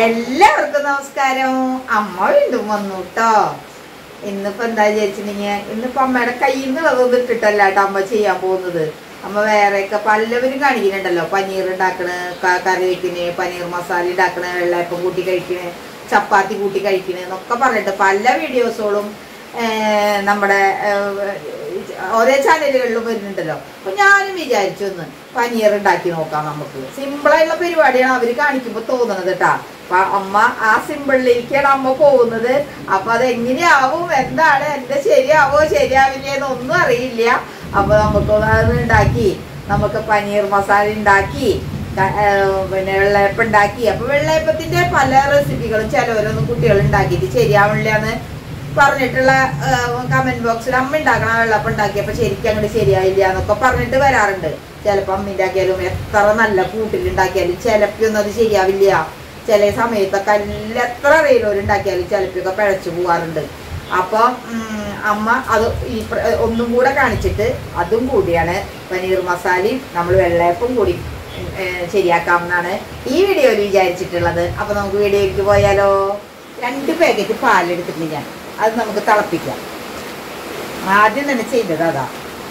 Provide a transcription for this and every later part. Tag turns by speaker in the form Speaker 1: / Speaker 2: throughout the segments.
Speaker 1: എല്ലാവർക്കും നമസ്കാരം അമ്മ വീണ്ടും വന്നു കേട്ടോ ഇന്നിപ്പോ എന്താ വിചാരിച്ചിട്ടുണ്ടെങ്കിൽ ഇന്നിപ്പോ അമ്മയുടെ കയ്യിൽ നിന്നുള്ളത് ഇട്ടിട്ടല്ല കേട്ടോ അമ്മ ചെയ്യാൻ പോകുന്നത് അമ്മ വേറെയൊക്കെ പലവരും കാണിക്കുന്നുണ്ടല്ലോ പനീർ ഉണ്ടാക്കണ് ക- കറി വെക്കണ് പനീർ മസാല ഉണ്ടാക്കണ് വെള്ളയപ്പം കൂട്ടി കഴിക്കണ് ചപ്പാത്തി കൂട്ടി കഴിക്കണ് എന്നൊക്കെ പറഞ്ഞിട്ട് പല വീഡിയോസുകളും ഏർ നമ്മുടെ ഏർ ഓരോ ചാനലുകളിലും വരുന്നുണ്ടല്ലോ അപ്പൊ ഞാനും വിചാരിച്ചു ഒന്ന് പനീർ ഉണ്ടാക്കി നോക്കാം നമുക്ക് സിമ്പിളായിട്ടുള്ള പരിപാടിയാണ് അവര് കാണിക്കുമ്പോ തോന്നുന്നത് കേട്ടാ അപ്പൊ അമ്മ ആ സിമ്പിളിലേക്കാണ് അമ്മ പോകുന്നത് അപ്പൊ അത് എങ്ങനെയാവും എന്താണ് എന്റെ ശരിയാവോ ശരിയാവില്ലേ എന്നൊന്നും അറിയില്ല അപ്പൊ നമുക്ക് അത് ഉണ്ടാക്കി നമുക്ക് പനീർ മസാല ഉണ്ടാക്കി ക- ഏർ പിന്നെ വെള്ളയപ്പം ഉണ്ടാക്കി അപ്പൊ വെള്ളയപ്പത്തിന്റെ പല റെസിപ്പികളും ചിലവരൊന്നും കുട്ടികൾ ഉണ്ടാക്കിയിട്ട് ശരിയാവില്ല എന്ന് പറഞ്ഞിട്ടുള്ള കമന്റ് ബോക്സിൽ അമ്മ ഉണ്ടാക്കണ വെള്ളപ്പം ഉണ്ടാക്കിയപ്പോ ശരിക്കും അങ്ങോട്ട് ശരിയായില്ല എന്നൊക്കെ പറഞ്ഞിട്ട് വരാറുണ്ട് ചിലപ്പോ അമ്മ ഉണ്ടാക്കിയാലും എത്ര നല്ല കൂട്ടിലുണ്ടാക്കിയാലും ചിലപ്പോ ഒന്നും അത് ശരിയാവില്ല ചില സമയത്തൊക്കെ എല്ലാം എത്ര റെയിലോരുണ്ടാക്കിയാലും ചിലപ്പൊക്കെ പിഴച്ചു പോവാറുണ്ട് അപ്പൊ ഉം, അമ്മ അത് ഈ പ്ര- ഒന്നും കൂടെ കാണിച്ചിട്ട് അതും കൂടിയാണ് പനീർ മസാലയും നമ്മൾ വെള്ളയപ്പം കൂടി ഏർ, ശരിയാക്കാമെന്നാണ് ഈ വീഡിയോയിൽ വിചാരിച്ചിട്ടുള്ളത് അപ്പൊ നമുക്ക് വീഡിയോയിലേക്ക് പോയാലോ രണ്ട് പാക്കറ്റ് പാലെടുത്തിട്ടുണ്ട് ഞാൻ അത് നമുക്ക് തിളപ്പിക്കാം ആദ്യം തന്നെ ചെയ്തത് അതാ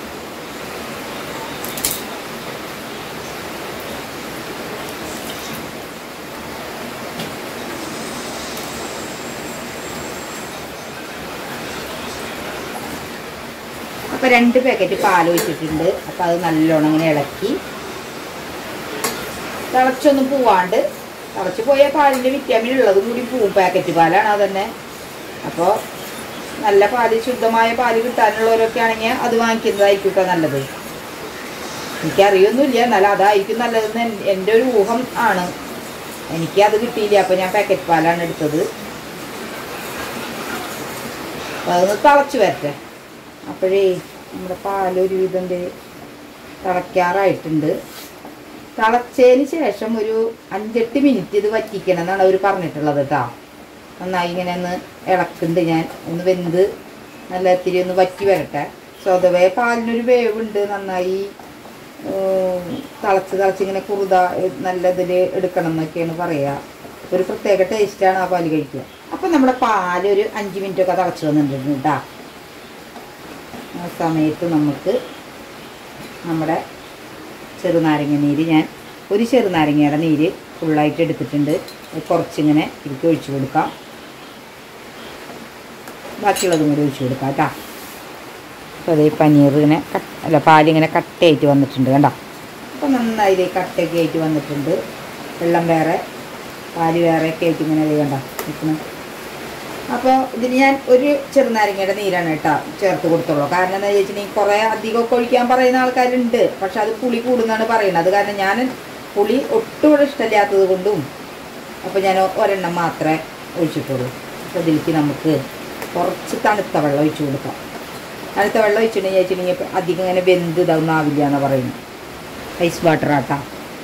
Speaker 1: അപ്പൊ രണ്ട് പാക്കറ്റ് പാൽ ഒഴിച്ചിട്ടുണ്ട് അപ്പൊ അത് നല്ലോണം ഇങ്ങനെ ഇളക്കി തിളച്ചൊന്നും പോവാണ്ട് തിളച്ച് പോയ പാലിന്റെ വിറ്റാമിൻ ഉള്ളതും കൂടി പോവും പാക്കറ്റ് പാലാണ് അതന്നെ അപ്പോൾ നല്ല പാല് ശുദ്ധമായ പാല് കിട്ടാനുള്ളവരൊക്കെ ആണെങ്കിൽ അത് വാങ്ങിക്കുന്നതായിരിക്കും കേട്ടോ നല്ലത് എനിക്കറിയൊന്നുമില്ല എന്നാലും അതായിരിക്കും നല്ലതെന്ന് എൻ- എൻ്റെ ഒരു ഊഹം ആണ് എനിക്ക് അത് കിട്ടിയില്ല അപ്പോൾ ഞാൻ പാക്കറ്റ് പാലാണ് എടുത്തത് അപ്പൊ അതൊന്ന് തിളച്ച് വരട്ടെ അപ്പോഴേ നമ്മുടെ പാലൊരു വിധം ദേ തിളയ്ക്കാറായിട്ടുണ്ട് തിളച്ചതിന് ശേഷം ഒരു അഞ്ചെട്ട് മിനിറ്റ് ഇത് വറ്റിക്കണം എന്നാണ് അവർ പറഞ്ഞിട്ടുള്ളത് കേട്ടോ നന്നായി ഇങ്ങനെ ഒന്ന് ഇളക്കുന്നുണ്ട് ഞാൻ ഒന്ന് വെന്ത് നല്ല ഇത്തിരി ഒന്ന് വറ്റി വരട്ടെ സ്വതവേ പാലിനൊരു വേവുണ്ട് നന്നായി ഉം, തിളച്ച് തിളച്ച് ഇങ്ങനെ കുറുത നല്ല ഇതിൽ എടുക്കണം എന്നൊക്കെയാണ് പറയുക ഒരു പ്രത്യേക ടേസ്റ്റാണ് ആ പാല് കഴിക്കുക അപ്പം നമ്മുടെ പാല് ഒരു അഞ്ച് മിനിറ്റ് ഒക്കെ തിളച്ച് വന്നിട്ടുണ്ട് കേട്ടോ ആ സമയത്ത് നമുക്ക് നമ്മുടെ ചെറുനാരങ്ങ നീര് ഞാൻ ഒരു ചെറുനാരങ്ങയുടെ നീര് ഫുള്ളായിട്ട് എടുത്തിട്ടുണ്ട് അത് കുറച്ചിങ്ങനെ ഇതിലേക്ക് ഒഴിച്ചു കൊടുക്കാം ബാക്കിയുള്ളതും കൂടി ഒഴിച്ചു കൊടുക്കാം കേട്ടോ അപ്പോൾ അതേ പനീർ ഇങ്ങനെ കട്ട് അല്ല പാലിങ്ങനെ കട്ടയായിട്ട് വന്നിട്ടുണ്ട് കണ്ടോ അപ്പോൾ നന്നായി ഇതേ കട്ടയൊക്കെ ആയിട്ട് വന്നിട്ടുണ്ട് വെള്ളം വേറെ പാല് വേറെ ഒക്കെ ആയിട്ട് ഇങ്ങനെ വേണ്ട നിൽക്കുന്നത് അപ്പോൾ ഇതിന് ഞാൻ ഒരു ചെറുനാരങ്ങയുടെ നീരാണ് കേട്ടോ ചേർത്ത് കൊടുത്തുള്ളൂ കാരണം എന്താ വെച്ചിട്ടുണ്ടെങ്കിൽ കുറേ അധികമൊക്കെ ഒഴിക്കാൻ പറയുന്ന ആൾക്കാരുണ്ട് പക്ഷെ അത് പുളി കൂടുന്നാണ് പറയുന്നത് അത് കാരണം ഞാൻ പുളി ഒട്ടും ഇവിടെ ഇഷ്ടമില്ലാത്തത് കൊണ്ടും അപ്പോൾ ഞാൻ ഒരെണ്ണം മാത്രമേ ഒഴിച്ചിട്ടുള്ളൂ അപ്പോൾ ഇതിലേക്ക് നമുക്ക് കുറച്ച് തണുത്ത വെള്ളം ഒഴിച്ചു കൊടുക്കാം തണുത്ത വെള്ളം ഒഴിച്ചിട്ടുണ്ടെങ്കിൽ വെച്ചിട്ടുണ്ടെങ്കിൽ അധികം ഇങ്ങനെ വെന്ത് ഇതാവുന്ന ആവില്ല എന്ന് പറയുന്നു ഐസ് വാട്ടർ ആട്ടാ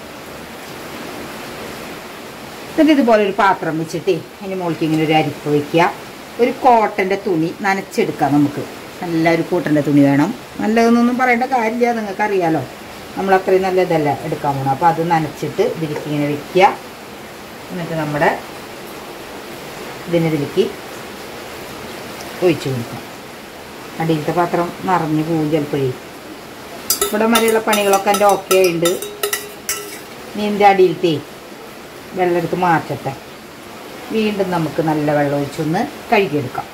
Speaker 1: എന്നിട്ട് ഇതുപോലെ ഒരു പാത്രം വെച്ചിട്ട് അതിന് മുകളിലേക്ക് ഇങ്ങനെ ഒരു അരിപ്പ് വയ്ക്കുക ഒരു കോട്ടൻ്റെ തുണി നനച്ചെടുക്കാം നമുക്ക് നല്ല ഒരു കൂട്ടൻ്റെ തുണി വേണം നല്ലതെന്നൊന്നും പറയേണ്ട കാര്യമില്ല നിങ്ങൾക്കറിയാലോ നമ്മൾ അത്രയും നല്ല ഇതല്ല എടുക്കാൻ പോകണം അപ്പോൾ അത് നനച്ചിട്ട് ഇതിലേക്ക് ഇങ്ങനെ വെക്കുക എന്നിട്ട് നമ്മുടെ ഇതിനിതിലേക്ക് ഒഴിച്ചു കൊടുക്കാം അടിയിലത്തെ പാത്രം നിറഞ്ഞു പോകും ചിലപ്പോഴേ ഇവിടെ വരെയുള്ള പണികളൊക്കെ എൻ്റെ ഓക്കെ ഉണ്ട് നീൻ്റെ അടിയിലത്തേ വെള്ളം എടുത്ത് മാറ്റട്ടെ വീണ്ടും നമുക്ക് നല്ല വെള്ളം ഒഴിച്ചൊന്ന് കഴുകിയെടുക്കാം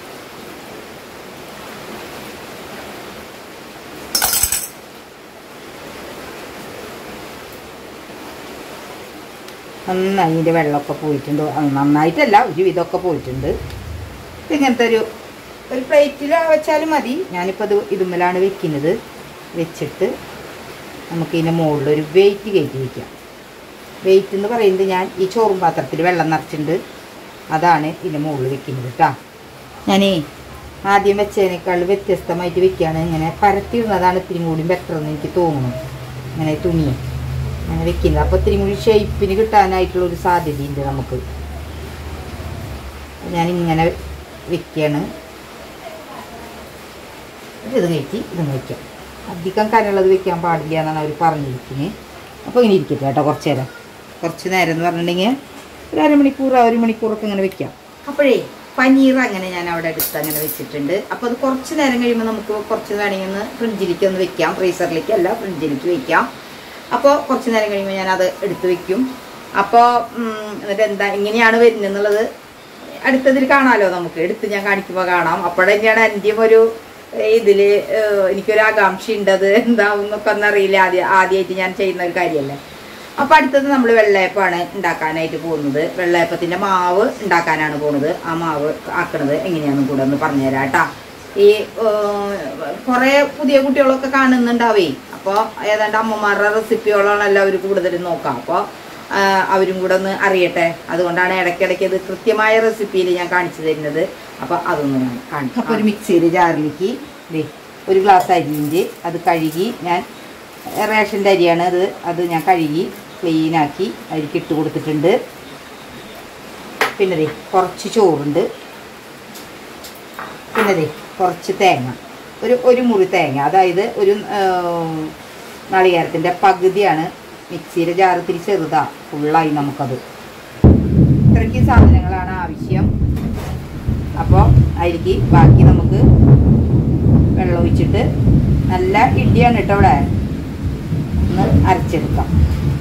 Speaker 1: നന്നായി ഇതിൻ്റെ വെള്ളമൊക്കെ പോയിട്ടുണ്ട് ആ, നന്നായിട്ടല്ല ഒരു വിധമൊക്കെ പോയിട്ടുണ്ട് ഇങ്ങനത്തെ ഒരു ഒരു പ്ലേറ്റിൽ വെച്ചാലും മതി ഞാനിപ്പോൾ അത് ഇതുമ്മലാണ് വെക്കുന്നത് വെച്ചിട്ട് നമുക്ക് ഇതിൻ്റെ മുകളിലൊരു വെയിറ്റ് കയറ്റി വയ്ക്കാം വെയിറ്റ് എന്ന് പറയുന്നത് ഞാൻ ഈ ചോറും പാത്രത്തിൽ വെള്ളം നിറച്ചിട്ടുണ്ട് അതാണ് ഇതിൻ്റെ മുകളിൽ വെക്കുന്നത് കേട്ടോ ഞാനേ ആദ്യം വെച്ചതിനേക്കാൾ വ്യത്യസ്തമായിട്ട് വെക്കുകയാണ് ഇങ്ങനെ പരത്തിയിടുന്നതാണ് ഇത്തിരി കൂടി ബെറ്റർ എന്ന് എനിക്ക് തോന്നുന്നു ഇങ്ങനെ തുണി അങ്ങനെ വെക്കുന്നത് അപ്പോൾ ഇത്തിരി കൂടി ഷേപ്പിന് കിട്ടാനായിട്ടുള്ള ഒരു സാധ്യതയുണ്ട് നമുക്ക് ഞാൻ ഇങ്ങനെ വെക്കുകയാണ് ഇത് കയറ്റി ഇതും വയ്ക്കാം അധികം കനമുള്ളത് വെക്കാൻ പാടില്ല എന്നാണ് അവർ പറഞ്ഞിരിക്കുന്നത് അപ്പോൾ ഇങ്ങനെ ഇരിക്കട്ടെ കേട്ടോ കുറച്ച് നേരം കുറച്ച് നേരം എന്ന് പറഞ്ഞിട്ടുണ്ടെങ്കിൽ ഒരു അരമണിക്കൂർ ഒരു മണിക്കൂറൊക്കെ അങ്ങനെ വെക്കാം അപ്പോഴേ പനീർ അങ്ങനെ ഞാൻ അവിടെ എടുത്ത് അങ്ങനെ വെച്ചിട്ടുണ്ട് അപ്പോൾ അത് കുറച്ച് നേരം കഴിയുമ്പോൾ നമുക്ക് കുറച്ച് വേണമെങ്കിൽ ഒന്ന് ഫ്രിഡ്ജിലേക്ക് ഒന്ന് വെക്കാം ഫ്രീസറിലേക്ക് അല്ല ഫ്രിഡ്ജിലേക്ക് വെക്കാം അപ്പോൾ കുറച്ച് നേരം കഴിയുമ്പോൾ ഞാൻ അത് എടുത്ത് വെക്കും അപ്പോൾ എന്നിട്ട് എന്താ എങ്ങനെയാണ് വരുന്നതെന്നുള്ളത് അടുത്തതിൽ കാണാമല്ലോ നമുക്ക് എടുത്ത് ഞാൻ കാണിക്കുമ്പോൾ കാണാം അപ്പോഴെന്നെയാണ് എൻ്റെയും ഒരു ഇതിൽ എനിക്കൊരു ആകാംക്ഷ ഉണ്ട് അത് എന്താവും എന്നൊക്കെ ഒന്നറിയില്ല ആദ്യം ആദ്യമായിട്ട് ഞാൻ ചെയ്യുന്ന ഒരു കാര്യമല്ലേ അപ്പോൾ അടുത്തത് നമ്മൾ വെള്ളയപ്പമാണ് ഉണ്ടാക്കാനായിട്ട് പോകുന്നത് വെള്ളയപ്പത്തിൻ്റെ മാവ് ഉണ്ടാക്കാനാണ് പോകുന്നത് ആ മാവ് ആക്കണത് എങ്ങനെയാണെന്ന് കൂടെ ഒന്ന് പറഞ്ഞുതരാം കേട്ടാ ഈ കുറേ പുതിയ കുട്ടികളൊക്കെ കാണുന്നുണ്ടാവേ അപ്പോൾ ഏതാണ്ട് അമ്മമാരുടെ റെസിപ്പികളാണല്ലോ അവർ കൂടുതലും നോക്കാം അപ്പോൾ അവരും കൂടെ ഒന്ന് അറിയട്ടെ അതുകൊണ്ടാണ് ഇടയ്ക്കിടയ്ക്ക് ഇത് കൃത്യമായ റെസിപ്പിയിൽ ഞാൻ കാണിച്ചു തരുന്നത് അപ്പോൾ അതൊന്ന് ഞാൻ കാണിക്കാം അപ്പോൾ ഒരു മിക്സിയിൽ ജാറിലേക്ക് ദേ ഒരു ഗ്ലാസ് അരിയിൻ്റെ അത് കഴുകി ഞാൻ റേഷൻ്റെ അരിയാണ് അത് അത് ഞാൻ കഴുകി ക്ലീനാക്കി അരിക്ക് ഇട്ട് കൊടുത്തിട്ടുണ്ട് പിന്നെ ദേ കുറച്ച് ചോറുണ്ട് പിന്നെ ദേ കുറച്ച് തേങ്ങ ഒരു ഒരു മുറി തേങ്ങ അതായത് ഒരു നാളികേരത്തിൻ്റെ പകുതിയാണ് മിക്സിയുടെ ജാറ് ഇത്തിരി ചെറുതാ ഫുള്ളായി നമുക്കത് ഇത്രയ്ക്ക് സാധനങ്ങളാണ് ആവശ്യം അപ്പോൾ അതിലേക്ക് ബാക്കി നമുക്ക് വെള്ളം ഒഴിച്ചിട്ട് നല്ല ഇടിയാണ് കേട്ടോ ഇവിടെ ഒന്ന് അരച്ചെടുക്കാം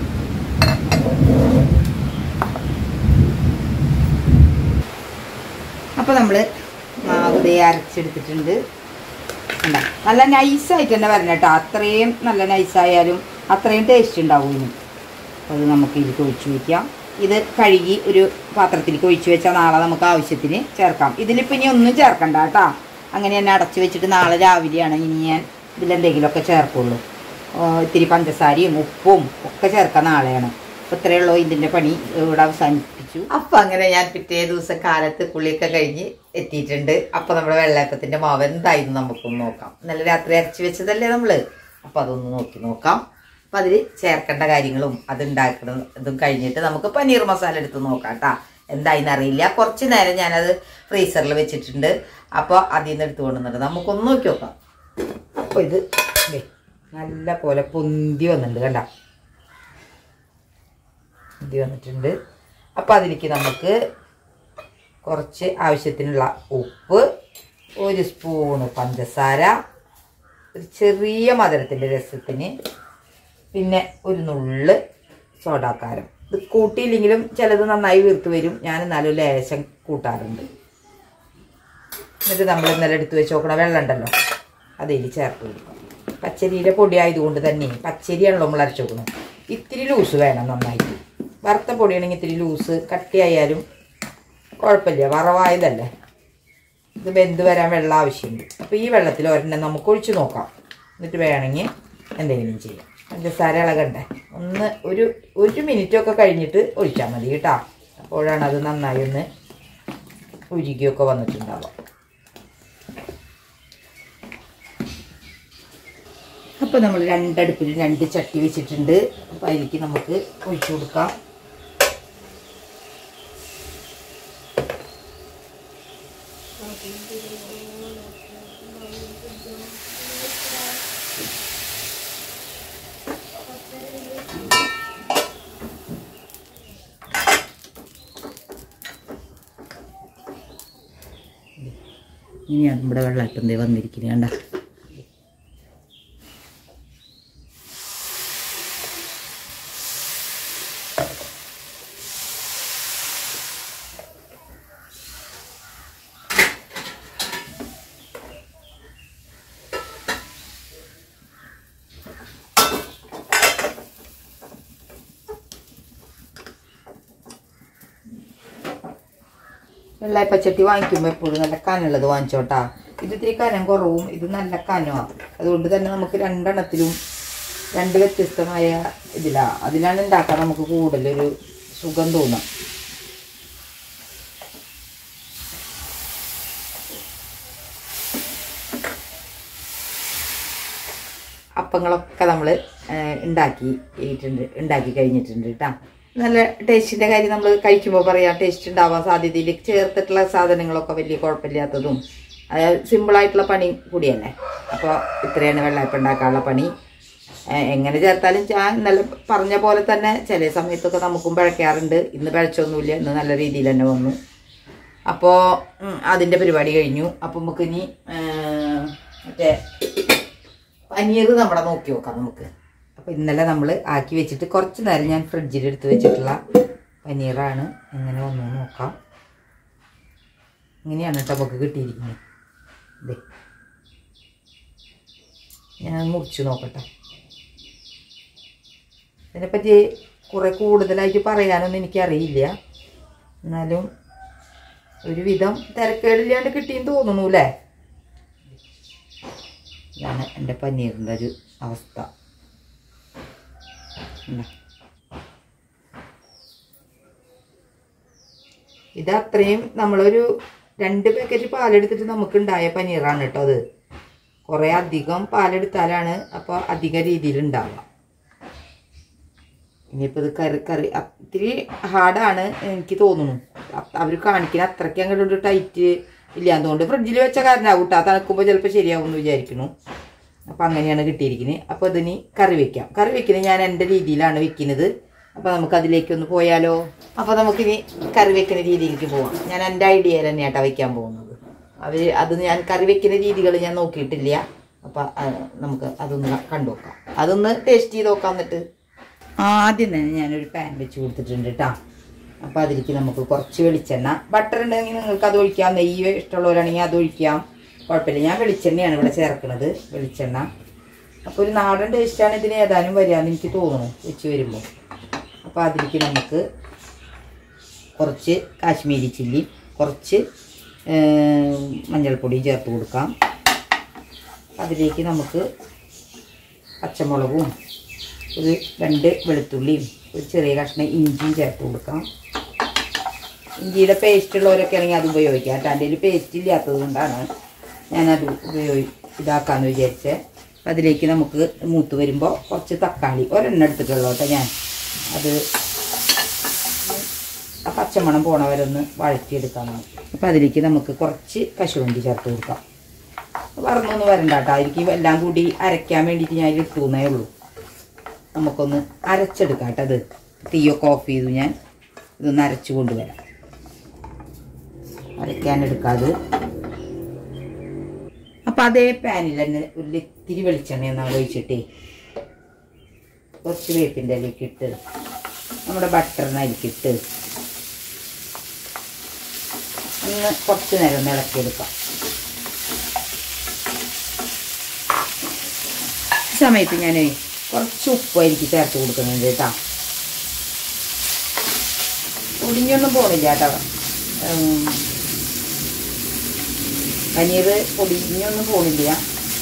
Speaker 1: അപ്പോൾ നമ്മൾ മാവ് ദേ അരച്ചെടുത്തിട്ടുണ്ട് ഉണ്ടാ നല്ല നൈസായിട്ട് തന്നെ വരണം കേട്ടോ അത്രയും നല്ല നൈസായാലും അത്രയും ടേസ്റ്റ് ഉണ്ടാവും ഇതിന് അത് നമുക്ക് ഇതിലേക്ക് ഒഴിച്ച് വയ്ക്കാം ഇത് കഴുകി ഒരു പാത്രത്തിലേക്ക് ഒഴിച്ച് വെച്ചാൽ നാളെ നമുക്ക് ആവശ്യത്തിന് ചേർക്കാം ഇതിലിപ്പോൾ ഇനി ഒന്നും ചേർക്കണ്ട കേട്ടോ അങ്ങനെ തന്നെ അടച്ച് വെച്ചിട്ട് നാളെ രാവിലെയാണ് ഇനി ഞാൻ ഇതിലെന്തെങ്കിലുമൊക്കെ ചേർക്കുള്ളൂ ഇത്തിരി പഞ്ചസാരയും ഉപ്പും ഒക്കെ ചേർക്കാൻ നാളെയാണ് അപ്പോൾ ഇത്രയേ ഉള്ളൂ ഇതിൻ്റെ പണി ഇവിടെ അവസാനിപ്പിച്ചു അപ്പം അങ്ങനെ ഞാൻ പിറ്റേ ദിവസം കാലത്ത് കുളിയൊക്കെ കഴിഞ്ഞ് എത്തിയിട്ടുണ്ട് അപ്പം നമ്മുടെ വെള്ളയപ്പത്തിൻ്റെ മാവ് എന്തായിരുന്നു നമുക്കൊന്ന് നോക്കാം ഇന്നലെ രാത്രി അരച്ച് വെച്ചതല്ലേ നമ്മൾ അപ്പം അതൊന്ന് നോക്കി നോക്കാം അപ്പം അതിൽ ചേർക്കേണ്ട കാര്യങ്ങളും അത് ഉണ്ടാക്കണം ഇതും കഴിഞ്ഞിട്ട് നമുക്ക് പനീർ മസാല എടുത്ത് നോക്കാം കേട്ടോ എന്തായിന്ന് അറിയില്ല കുറച്ച് നേരം ഞാനത് ഫ്രീസറിൽ വെച്ചിട്ടുണ്ട് അപ്പോൾ അതിൽ നിന്ന് എടുത്ത് കൊണ്ടുവന്നിട്ട് നമുക്കൊന്ന് നോക്കി നോക്കാം അപ്പോൾ ഇത് ദേ നല്ല പോലെ പൊന്തി വന്നിട്ടുണ്ട് കണ്ട പൊന്തി വന്നിട്ടുണ്ട് അപ്പോൾ അതിലേക്ക് നമുക്ക് കുറച്ച് ആവശ്യത്തിനുള്ള ഉപ്പ് ഒരു സ്പൂണ് പഞ്ചസാര ഒരു ചെറിയ മധുരത്തിൻ്റെ രസത്തിന് പിന്നെ ഒരു നുള്ള് സോഡാക്കാരം ഇത് കൂട്ടിയില്ലെങ്കിലും ചിലത് നന്നായി വീർത്ത് വരും ഞാൻ എന്നാലും ലേശം കൂട്ടാറുണ്ട് എന്നിട്ട് നമ്മൾ ഇന്നലെ എടുത്ത് വെച്ച് നോക്കണ വെള്ളം ഉണ്ടല്ലോ അതിൽ ചേർത്ത് കൊടുക്കും പച്ചരിയുടെ പൊടി ആയതുകൊണ്ട് തന്നെ പച്ചരിയാണല്ലോ നമ്മൾ അരച്ച് നോക്കുന്നത് ഇത്തിരി ലൂസ് വേണം നന്നായിട്ട് വറുത്ത പൊടിയാണെങ്കിൽ ഇത്തിരി ലൂസ് കട്ടിയായാലും കുഴപ്പമില്ല വറവായതല്ലേ ഇത് വെന്ത് വരാൻ വെള്ളം ആവശ്യമുണ്ട് അപ്പോൾ ഈ വെള്ളത്തിൽ ഒരെണ്ണം നമുക്ക് ഒഴിച്ച് നോക്കാം എന്നിട്ട് വേണമെങ്കിൽ എന്തെങ്കിലും ചെയ്യാം പഞ്ചസാര ഇളകണ്ടേ ഒന്ന് ഒരു ഒരു മിനിറ്റൊക്കെ കഴിഞ്ഞിട്ട് ഒഴിച്ചാൽ മതി കേട്ടോ അപ്പോഴാണ് അത് നന്നായി ഒന്ന് ഉരുകിയൊക്കെ വന്നിട്ടുണ്ടാവുക അപ്പോൾ നമ്മൾ രണ്ടടുപ്പിൽ രണ്ട് ചട്ടി വെച്ചിട്ടുണ്ട് അപ്പോൾ അതിലേക്ക് നമുക്ക് ഒഴിച്ചു കൊടുക്കാം ഇനിയാണ് നമ്മുടെ വെള്ളാട്ടം ദേ വന്നിരിക്കുന്നത് കണ്ട വെള്ളയപ്പച്ചട്ടി വാങ്ങിക്കുമ്പോൾ എപ്പോഴും നല്ല കനുള്ളത് വാങ്ങിച്ചോട്ടാ ഇത് ഇത്തിരി കനം കുറവും ഇത് നല്ല കനമാണ് അതുകൊണ്ട് തന്നെ നമുക്ക് രണ്ടെണ്ണത്തിലും രണ്ട് വ്യത്യസ്തമായ ഇതിലാ അതിലാണ് ഉണ്ടാക്കാൻ നമുക്ക് കൂടുതലൊരു സുഖം തോന്നുക അപ്പങ്ങളൊക്കെ നമ്മൾ ഉണ്ടാക്കി ഇട്ടുണ്ട് ഉണ്ടാക്കി കഴിഞ്ഞിട്ടുണ്ട് കേട്ടോ നല്ല ടേസ്റ്റിൻ്റെ കാര്യം നമ്മൾ കഴിക്കുമ്പോൾ പറയാം ടേസ്റ്റ് ഉണ്ടാവാൻ സാധ്യതയിൽ ചേർത്തിട്ടുള്ള സാധനങ്ങളൊക്കെ വലിയ കുഴപ്പമില്ലാത്തതും അതായത് സിമ്പിളായിട്ടുള്ള പണി കൂടിയല്ലേ അപ്പോൾ ഇത്രയാണ് വെള്ളയപ്പം ഉണ്ടാക്കാനുള്ള പണി ഏ, എങ്ങനെ ചേർത്താലും ഞാൻ ഇന്നലെ പറഞ്ഞ പോലെ തന്നെ ചില സമയത്തൊക്കെ നമുക്കും പിഴയ്ക്കാറുണ്ട് ഇന്ന് പിഴച്ചൊന്നുമില്ല ഇന്ന് നല്ല രീതിയിൽ തന്നെ വന്നു അപ്പോൾ അതിൻ്റെ പരിപാടി കഴിഞ്ഞു അപ്പം നമുക്ക് ഇനി ഏ, മറ്റേ പനീർ നമ്മുടെ നോക്കി നോക്കാം നമുക്ക് അപ്പോൾ ഇന്നലെ നമ്മൾ ആക്കി വെച്ചിട്ട് കുറച്ച് നേരം ഞാൻ ഫ്രിഡ്ജിൽ എടുത്ത് വെച്ചിട്ടുള്ള പനീറാണ് എങ്ങനെ വന്നു എന്ന് നോക്കാം ഇങ്ങനെയാണ് കേട്ടോ നമുക്ക് കിട്ടിയിരിക്കുന്നത് ദേ ഞാൻ മുറിച്ച് നോക്കട്ടെ ഇതിനെപ്പറ്റി കുറെ കൂടുതലായിട്ട് പറയാനൊന്നും എനിക്കറിയില്ല എന്നാലും ഒരുവിധം തിരക്കേടില്ലാണ്ട് കിട്ടിയെന്ന് തോന്നുന്നു അല്ലേ ഇതാണ് എൻ്റെ പനീറിൻ്റെ ഒരു അവസ്ഥ ഇതാ. ഇത് അത്രയും നമ്മളൊരു രണ്ട് പാക്കറ്റ് പാലെടുത്തിട്ട് നമുക്ക് ഉണ്ടായ പനീറാണ് കേട്ടോ അത് കുറേ അധികം പാലെടുത്താലാണ് അപ്പോൾ അധിക രീതിയിൽ ഉണ്ടാവുക ഇനിയിപ്പോൾ ഇത് കറി കറി അ- ഇത്തിരി ഹാർഡാണ് എനിക്ക് തോന്നുന്നു അവർ കാണിക്കുന്ന അത്രയ്ക്ക് അങ്ങോട്ട് ടൈറ്റ് ഇല്ല അതുകൊണ്ട് ഫ്രിഡ്ജിൽ വെച്ച കാരണമാവും കേട്ടോ തണുക്കുമ്പോൾ ചിലപ്പോൾ ശരിയാവും എന്ന് വിചാരിക്കുന്നു അപ്പം അങ്ങനെയാണ് കിട്ടിയിരിക്കുന്നത് അപ്പോൾ ഇതിനി കറി വെക്കാം കറി വെക്കുന്നത് ഞാൻ എൻ്റെ രീതിയിലാണ് വെക്കുന്നത് അപ്പോൾ നമുക്ക് അതിലേക്കൊന്ന് പോയാലോ അപ്പോൾ നമുക്കിനി കറി വെക്കുന്ന രീതിയിലേക്ക് പോവാം ഞാൻ എൻ്റെ ഐഡിയയിൽ തന്നെയാട്ടോ വെക്കാൻ പോകുന്നത് അവർ അത് ഞാൻ കറി വെക്കുന്ന രീതികൾ ഞാൻ നോക്കിയിട്ടില്ല അപ്പം നമുക്ക് അതൊന്ന് കണ്ടു നോക്കാം അതൊന്ന് ടേസ്റ്റ് ചെയ്ത് നോക്കാം എന്നിട്ട് ആദ്യം തന്നെ ഞാനൊരു പാൻ വെച്ച് കൊടുത്തിട്ടുണ്ട് കേട്ടോ അപ്പോൾ അതിലേക്ക് നമുക്ക് കുറച്ച് വെളിച്ചെണ്ണ ബട്ടർ ഉണ്ടെങ്കിൽ നിങ്ങൾക്ക് അത് ഒഴിക്കാം നെയ്യ് ഇഷ്ടമുള്ളവരാണെങ്കിൽ അത് ഒഴിക്കാം കുഴപ്പമില്ല ഞാൻ വെളിച്ചെണ്ണയാണ് ഇവിടെ ചേർക്കുന്നത് വെളിച്ചെണ്ണ അപ്പോൾ ഒരു നാടൻ ടേസ്റ്റാണ് ഇതിന് ഏതാനും വരികയെന്ന് എനിക്ക് തോന്നുന്നു വെച്ച് വരുമ്പോൾ അപ്പോൾ അതിലേക്ക് നമുക്ക് കുറച്ച് കാശ്മീരി ചില്ലി കുറച്ച് ഏം, മഞ്ഞൾപ്പൊടി ചേർത്ത് കൊടുക്കാം അതിലേക്ക് നമുക്ക് പച്ചമുളകും ഒരു രണ്ട് വെളുത്തുള്ളിയും ഒരു ചെറിയ കഷ്ണം ഇഞ്ചിയും ചേർത്ത് കൊടുക്കാം ഇഞ്ചിയുടെ പേസ്റ്റ് ഉള്ളവരൊക്കെ ആണെങ്കിൽ അത് ഉപയോഗിക്കാം കേട്ടോ എൻ്റെ കയ്യിൽ പേസ്റ്റ് ഇല്ലാത്തത് കൊണ്ടാണ് ഞാനത് ഉപയോഗി ഇതാക്കാമെന്ന് വിചാരിച്ചത് അപ്പം അതിലേക്ക് നമുക്ക് മൂത്ത് വരുമ്പോൾ കുറച്ച് തക്കാളി ഒരെണ്ണം എടുത്തിട്ടുള്ളൂ കേട്ടോ ഞാൻ അത് ആ പച്ചമണം പോണ വരെ ഒന്ന് വഴറ്റിയെടുക്കാം നമുക്ക് അപ്പം അതിലേക്ക് നമുക്ക് കുറച്ച് കശുവണ്ടി ചേർത്ത് കൊടുക്കാം വറന്നൊന്നും വരണ്ട കേട്ടോ അതിലേക്ക് എല്ലാം കൂടി അരയ്ക്കാൻ വേണ്ടിയിട്ട് ഞാൻ ഇതിൽ ഇട്ടുന്നേ ഉള്ളൂ നമുക്കൊന്ന് അരച്ചെടുക്കാം കേട്ടോ അത് തീയൊക്കെ ഓഫ് ചെയ്തു ഞാൻ ഇതൊന്ന് അരച്ചു കൊണ്ടുവരാം അരയ്ക്കാനെടുക്കാത് അപ്പം അതേ പാനിൽ തന്നെ ഒരു ഇത്തിരി വെളിച്ചെണ്ണ നമ്മൾ ഒഴിച്ചിട്ടേ കുറച്ച് വേപ്പിൻ്റെ അതിലേക്ക് ഇട്ട് നമ്മുടെ ബട്ടറിന് അതിലേക്കിട്ട് ഒന്ന് കുറച്ച് നേരം ഒന്ന് ഇളക്കിയെടുക്കാം ഈ സമയത്ത് ഞാൻ കുറച്ച് ഉപ്പ് എനിക്ക് ചേർത്ത് കൊടുക്കുന്നുണ്ട് കേട്ടോ പൊടിഞ്ഞൊന്നും പോണില്ല കേട്ടോ ഉം, പനീർ പൊടിഞ്ഞൊന്നും പോണില്ല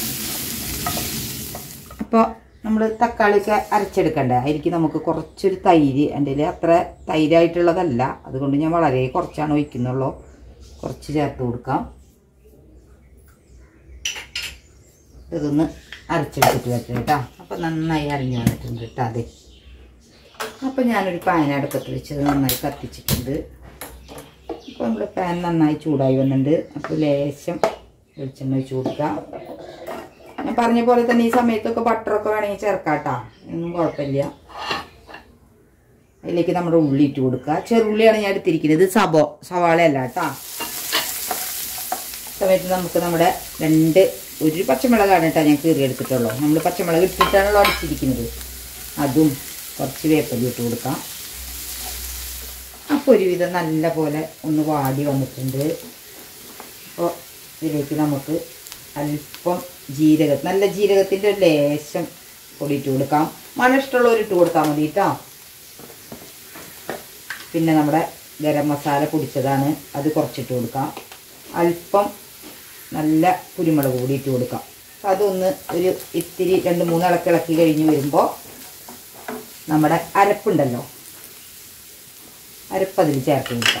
Speaker 1: അപ്പോൾ നമ്മൾ തക്കാളിയൊക്കെ അരച്ചെടുക്കണ്ടേ അതിലേക്ക് നമുക്ക് കുറച്ചൊരു തൈര് എൻ്റെ കയ്യിൽ അത്ര തൈരായിട്ടുള്ളതല്ല അതുകൊണ്ട് ഞാൻ വളരെ കുറച്ചാണ് ഒഴിക്കുന്നുള്ളൂ കുറച്ച് ചേർത്ത് കൊടുക്കാം ഇതൊന്ന് അരച്ചെടുത്തിട്ട് വെക്കാം കേട്ടോ അപ്പം നന്നായി അരിഞ്ഞു വന്നിട്ടുണ്ട് കേട്ടോ അതെ അപ്പം ഞാനൊരു പാൻ അടുപ്പത്ത് വെച്ചത് നന്നായി കത്തിച്ചിട്ടുണ്ട് അപ്പോൾ നമ്മുടെ പാൻ നന്നായി ചൂടായി വന്നിട്ടുണ്ട് അപ്പോൾ ലേശം വെളിച്ചെണ്ണ ഒഴിച്ച് കൊടുക്കുക ഞാൻ പറഞ്ഞ പോലെ തന്നെ ഈ സമയത്തൊക്കെ ബട്ടറൊക്കെ വേണമെങ്കിൽ ചേർക്കാം കേട്ടോ ഒന്നും കുഴപ്പമില്ല അതിലേക്ക് നമ്മുടെ ഉള്ളി ഇട്ട് കൊടുക്കുക ചെറുള്ളിയാണ് ഞാൻ എടുത്തിരിക്കുന്നത് സബോ സവാളയല്ല കേട്ടോ സമയത്ത് നമുക്ക് നമ്മുടെ രണ്ട് ഒരു പച്ചമുളകാണ് കേട്ടോ ഞാൻ കീറി എടുത്തിട്ടുള്ളൂ നമ്മൾ പച്ചമുളക് ഇട്ടിട്ടാണല്ലോ അടിച്ചിരിക്കുന്നത് അതും കുറച്ച് വേപ്പലി ഇട്ട് കൊടുക്കാം അപ്പോൾ ഒരുവിധം നല്ല പോലെ ഒന്ന് വാടി വന്നിട്ടുണ്ട് അപ്പോൾ ഇതിലേക്ക് നമുക്ക് അല്പം ജീരകം നല്ല ജീരകത്തിൻ്റെ ഒരു ലേശം പൊടി ഇട്ട് കൊടുക്കാം മണം ഇഷ്ടമുള്ളവർ ഇട്ട് കൊടുത്താൽ മതി കേട്ടോ പിന്നെ നമ്മുടെ ഗരം മസാല പൊടിച്ചതാണ് അത് കുറച്ചിട്ട് കൊടുക്കാം അല്പം നല്ല കുരുമുളക് പൊടി ഇട്ട് കൊടുക്കാം അപ്പം അതൊന്ന് ഒരു ഇത്തിരി രണ്ട് മൂന്ന് ഇളക്കി ഇളക്കി കഴിഞ്ഞ് വരുമ്പോൾ നമ്മുടെ അരപ്പുണ്ടല്ലോ അരപ്പ് അതിൽ ചേർത്ത് കൊടുക്കാം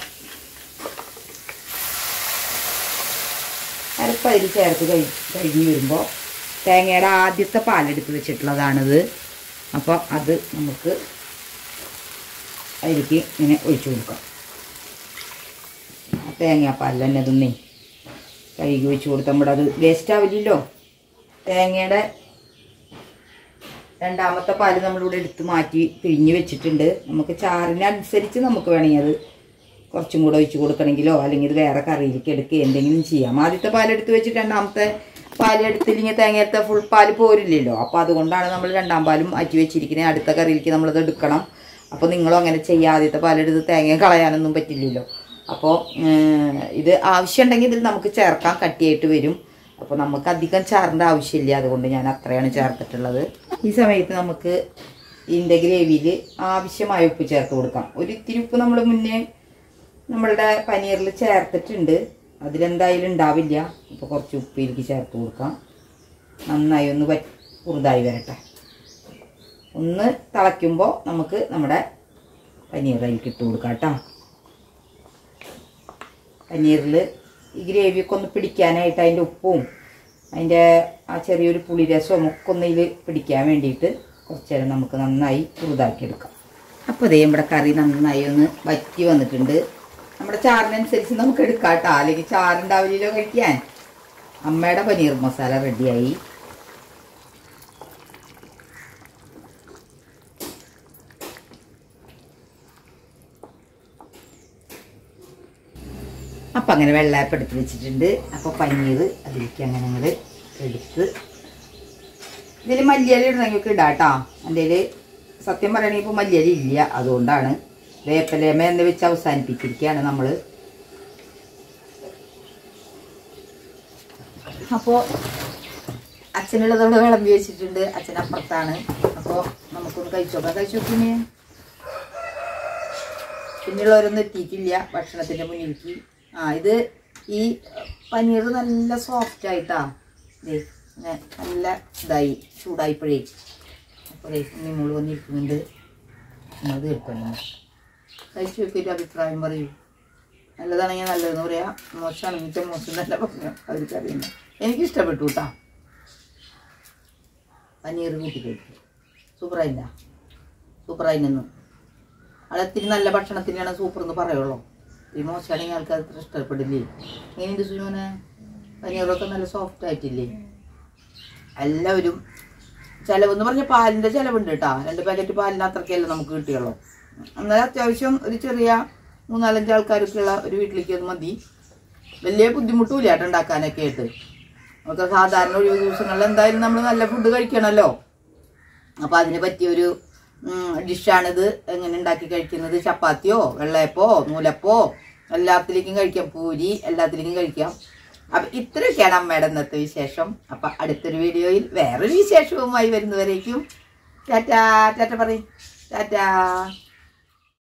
Speaker 1: അരപ്പ് അതിൽ ചേർത്ത് കഴി കഴിഞ്ഞ് വരുമ്പോൾ തേങ്ങയുടെ ആദ്യത്തെ പാലെടുത്ത് വെച്ചിട്ടുള്ളതാണിത് അപ്പോൾ അത് നമുക്ക് അതിലേക്ക് ഇങ്ങനെ ഒഴിച്ചു കൊടുക്കാം ആ തേങ്ങാപ്പാലിൽ തന്നെ തിന്നേ കഴുകി ഒഴിച്ച് കൊടുത്താൽ നമ്മുടെ അത് വേസ്റ്റ് ആവില്ലല്ലോ തേങ്ങയുടെ രണ്ടാമത്തെ പാല് നമ്മളിവിടെ എടുത്ത് മാറ്റി പിഴിഞ്ഞ് വെച്ചിട്ടുണ്ട് നമുക്ക് ചാറിനനുസരിച്ച് നമുക്ക് വേണമെങ്കിൽ അത് കുറച്ചും കൂടെ ഒഴിച്ച് കൊടുക്കണമെങ്കിലോ അല്ലെങ്കിൽ ഇത് വേറെ കറിയിലേക്ക് എടുക്കുക എന്തെങ്കിലും ചെയ്യാം ആദ്യത്തെ പാലെടുത്ത് വെച്ചിട്ട് രണ്ടാമത്തെ പാൽ എടുത്തില്ലെങ്കിൽ തേങ്ങയത്തെ ഫുൾ പാല് പോരില്ലല്ലോ അപ്പോൾ അതുകൊണ്ടാണ് നമ്മൾ രണ്ടാം പാലും മാറ്റി വെച്ചിരിക്കുന്നത് അടുത്ത കറിയിലേക്ക് നമ്മളത് എടുക്കണം അപ്പോൾ നിങ്ങളും അങ്ങനെ ചെയ്യുക ആദ്യത്തെ പാലെടുത്ത് തേങ്ങ കളയാനൊന്നും പറ്റില്ലല്ലോ അപ്പോൾ ഇത് ആവശ്യമുണ്ടെങ്കിൽ ഇതിൽ നമുക്ക് ചേർക്കാൻ കട്ടിയായിട്ട് വരും അപ്പോൾ നമുക്ക് അധികം ചാറിൻ്റെ ആവശ്യമില്ല അതുകൊണ്ട് ഞാൻ അത്രയാണ് ചേർത്തിട്ടുള്ളത് ഈ സമയത്ത് നമുക്ക് ഇതിൻ്റെ ഗ്രേവിയിൽ ആവശ്യമായ ഉപ്പ് ചേർത്ത് കൊടുക്കാം ഒരു ഇത്തിരി ഉപ്പ് നമ്മൾ മുന്നേ നമ്മളുടെ പനീറിൽ ചേർത്തിട്ടുണ്ട് അതിലെന്തായാലും ഉണ്ടാവില്ല അപ്പോൾ കുറച്ച് ഉപ്പിലേക്ക് ചേർത്ത് കൊടുക്കാം നന്നായി ഒന്ന് വറ്റ് കുറുതായി വരട്ടെ ഒന്ന് തിളയ്ക്കുമ്പോൾ നമുക്ക് നമ്മുടെ പനീർ അതിലേക്ക് ഇട്ട് കൊടുക്കാം കേട്ടോ പനീറിൽ ഈ ഗ്രേവിയൊക്കെ ഒന്ന് പിടിക്കാനായിട്ട് അതിൻ്റെ ഉപ്പും അതിൻ്റെ ആ ചെറിയൊരു പുളിരസവും ഒക്കെ ഒന്ന് ഇതിൽ പിടിക്കാൻ വേണ്ടിയിട്ട് കുറച്ച് നേരം നമുക്ക് നന്നായി കുറുതാക്കി എടുക്കാം അപ്പോൾ ഇതേ നമ്മുടെ കറി നന്നായി ഒന്ന് വറ്റി വന്നിട്ടുണ്ട് നമ്മുടെ ചാറിനനുസരിച്ച് നമുക്ക് എടുക്കാം കേട്ടോ അല്ലെങ്കിൽ ചാറുണ്ടാവില്ലല്ലോ കഴിക്കാൻ അമ്മയുടെ പനീർ മസാല റെഡിയായി അപ്പം അങ്ങനെ വെള്ളയപ്പം എടുത്ത് വെച്ചിട്ടുണ്ട് അപ്പോൾ പനീർ അതിലേക്ക് അങ്ങനെ ഞങ്ങൾ എടുത്ത് ഇതിൽ മല്ലിയില ഇടണമെങ്കിൽ ഒക്കെ ഇടാം കേട്ടോ എൻ്റെ സത്യം പറയണമെങ്കിൽ ഇപ്പോൾ മല്ലിയില ഇല്ല അതുകൊണ്ടാണ് വേപ്പലേമ എന്ന് വെച്ച് അവസാനിപ്പിച്ചിരിക്കുകയാണ് നമ്മൾ അപ്പോൾ അച്ഛനുള്ളതോടെ വിളമ്പി വെച്ചിട്ടുണ്ട് അച്ഛൻ അപ്പുറത്താണ് അപ്പോൾ നമുക്കൊന്ന് കഴിച്ചു നോക്കാം കഴിച്ചു നോക്കിനെ പിന്നെയുള്ളവരൊന്നും എത്തിയിട്ടില്ല ഭക്ഷണത്തിൻ്റെ മുന്നിലേക്ക് ആ ഇത് ഈ പനീർ നല്ല സോഫ്റ്റ് ആയിട്ടാ ദേ ഇങ്ങനെ നല്ല ഇതായി ചൂടായിപ്പോഴേ അപ്പോഴേ ഉണ്ണിമോള് വന്നിരിക്കുന്നുണ്ട് അത് കേൾക്കണം കഴിച്ചു നോക്കിയിട്ട് അഭിപ്രായം പറയൂ നല്ലതാണെങ്കിൽ നല്ലതെന്ന് പറയാം മോശമാണെങ്കിൽ വെച്ചാൽ മോശം നല്ല പറഞ്ഞു അവർക്കറിയുന്നു എനിക്ക് ഇഷ്ടപ്പെട്ടു കേട്ടോ പനീർ കൂട്ടി കഴിക്കും സൂപ്പറായില്ല സൂപ്പറായില്ലെന്ന് അതെത്തിരി നല്ല ഭക്ഷണത്തിനാണ് സൂപ്പർ എന്ന് പറയുള്ളൂ ഈ മോശമാണെങ്കിൽ ആൾക്കാർ അത്ര ഇഷ്ടപ്പെടില്ലേ എങ്ങനെയുണ്ട് സുജോനെ പനീറൊക്കെ നല്ല സോഫ്റ്റ് ആയിട്ടില്ലേ എല്ലാവരും ചിലവെന്ന് പറഞ്ഞ പാലിൻ്റെ ചിലവുണ്ട് കേട്ടോ രണ്ട് പാക്കറ്റ് പാലിന് അത്രയ്ക്കല്ലേ നമുക്ക് കിട്ടിയുള്ളൂ എന്നാൽ അത്യാവശ്യം ഒരു ചെറിയ മൂന്നാലഞ്ച് ആൾക്കാർക്കുള്ള ഒരു വീട്ടിലേക്ക് അത് മതി വലിയ ബുദ്ധിമുട്ടുമില്ല കേട്ടോ ഉണ്ടാക്കാനൊക്കെ ആയിട്ട് നമുക്ക് സാധാരണ ഒഴിവ് ദിവസങ്ങളിൽ എന്തായാലും നമ്മൾ നല്ല ഫുഡ് കഴിക്കണമല്ലോ അപ്പോൾ അതിന് പറ്റിയൊരു ഡിഷാണിത് എങ്ങനെ ഉണ്ടാക്കി കഴിക്കുന്നത് ചപ്പാത്തിയോ വെള്ളയപ്പോ നൂലപ്പോ എല്ലാത്തിലേക്കും കഴിക്കാം പൂരി എല്ലാത്തിലേക്കും കഴിക്കാം അപ്പൊ ഇത്രയൊക്കെയാണ് അമ്മയുടെ ഇന്നത്തെ വിശേഷം അപ്പൊ അടുത്തൊരു വീഡിയോയിൽ വേറൊരു വിശേഷവുമായി വരുന്നവരേക്കും ടാറ്റാ ടാറ്റ പറയും ടാറ്റാ